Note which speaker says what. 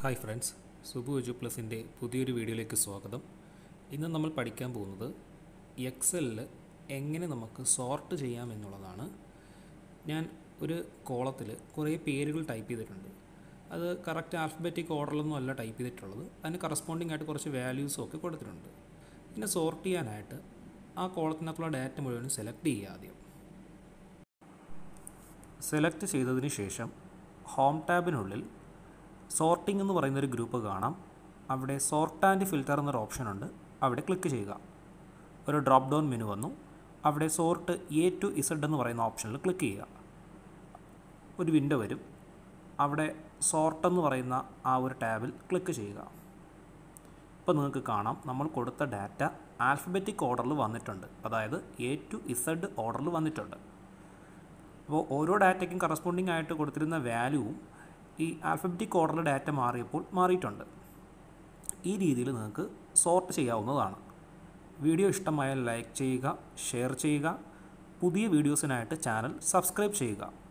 Speaker 1: hi friends Subu edu പ്ലസിൻ്റെ പുതിയൊരു വീഡിയോയിലേക്ക് സ്വാഗതം ഇന്ന് നമ്മൾ പഠിക്കാൻ പോകുന്നത് എക്സലിൽ എങ്ങനെ നമുക്ക് സോർട്ട് ചെയ്യാം എന്നുള്ളതാണ് ഞാൻ ഒരു കോളത്തിൽ കുറേ പേരുകൾ ടൈപ്പ് ചെയ്തിട്ടുണ്ട് അത് കറക്റ്റ് ആൽഫബറ്റിക് ഓർഡറിലൊന്നും അല്ല ടൈപ്പ് ചെയ്തിട്ടുള്ളത് അതിന് കറസ്പോണ്ടിങ് ആയിട്ട് കുറച്ച് വാല്യൂസും ഒക്കെ കൊടുത്തിട്ടുണ്ട് പിന്നെ സോർട്ട് ചെയ്യാനായിട്ട് ആ കോളത്തിനകത്തുള്ള ഡാറ്റ മുഴുവൻ സെലക്ട് ചെയ്യുക ആദ്യം സെലക്ട് ചെയ്തതിന് ശേഷം ഹോം ടാബിനുള്ളിൽ സോർട്ടിംഗ് എന്ന് പറയുന്ന ഒരു ഗ്രൂപ്പ് കാണാം അവിടെ സോർട്ട് ആൻഡ് ഫിൽറ്റർ എന്നൊരു ഓപ്ഷൻ ഉണ്ട് അവിടെ ക്ലിക്ക് ചെയ്യുക ഒരു ഡ്രോപ്പ് ഡൗൺ മെനു വന്നു അവിടെ സോർട്ട് എ ടു ഇസഡ് എന്ന് പറയുന്ന ഓപ്ഷനിൽ ക്ലിക്ക് ചെയ്യുക ഒരു വിൻഡോ വരും അവിടെ സോർട്ട് എന്ന് പറയുന്ന ആ ഒരു ടാബിൽ ക്ലിക്ക് ചെയ്യുക ഇപ്പോൾ നിങ്ങൾക്ക് കാണാം നമ്മൾ കൊടുത്ത ഡാറ്റ ആൽഫബറ്റിക് ഓർഡറിൽ വന്നിട്ടുണ്ട് അതായത് എ ടു ഇസഡ് ഓർഡറിൽ വന്നിട്ടുണ്ട് അപ്പോൾ ഓരോ ഡാറ്റയ്ക്കും കറസ്പോണ്ടിങ് ആയിട്ട് കൊടുത്തിരുന്ന വാല്യൂവും ഈ ആൽഫബറ്റിക് ഓർഡറിൽ ഡാറ്റ മാറിയപ്പോൾ മാറിയിട്ടുണ്ട് ഈ രീതിയിൽ നിങ്ങൾക്ക് സോർട്ട് ചെയ്യാവുന്നതാണ് വീഡിയോ ഇഷ്ടമായാൽ ലൈക്ക് ചെയ്യുക ഷെയർ ചെയ്യുക പുതിയ വീഡിയോസിനായിട്ട് ചാനൽ സബ്സ്ക്രൈബ് ചെയ്യുക